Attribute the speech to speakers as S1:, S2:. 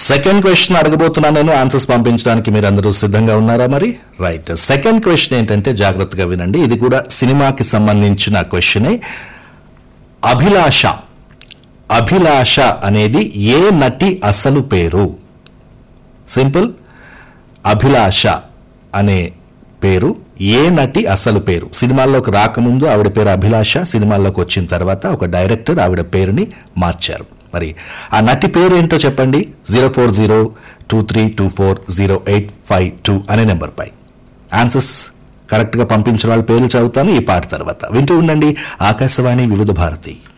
S1: second question అడగబోతున్నాను నేను answers పంపించడానికి మీరు అందరూ సిద్ధంగా ఉన్నారా మరి రైట్ సెకండ్ క్వశ్చన్ ఏంటంటే జాగ్రత్తగా వినండి ఇది కూడా సినిమాకి సంబంధించిన క్వశ్చనే అభిలాష అభిలాష అనేది ఏ నటి అసలు పేరు సింపుల్ అభిలాష అనే పేరు ఏ నటి అసలు పేరు సినిమాల్లోకి రాకముందు ఆవిడ పేరు అభిలాష సినిమాల్లోకి వచ్చిన తర్వాత ఒక డైరెక్టర్ ఆవిడ పేరుని మార్చారు మరి ఆ నటి పేరు ఏంటో చెప్పండి zero four zero two three two four zero eight five two అనే నెంబర్పై ఆన్సర్స్ కరెక్ట్గా పంపించిన వాళ్ళ పేర్లు చదువుతాను ఈ పాట తర్వాత వింటూ ఉండండి ఆకాశవాణి వివిధ భారతి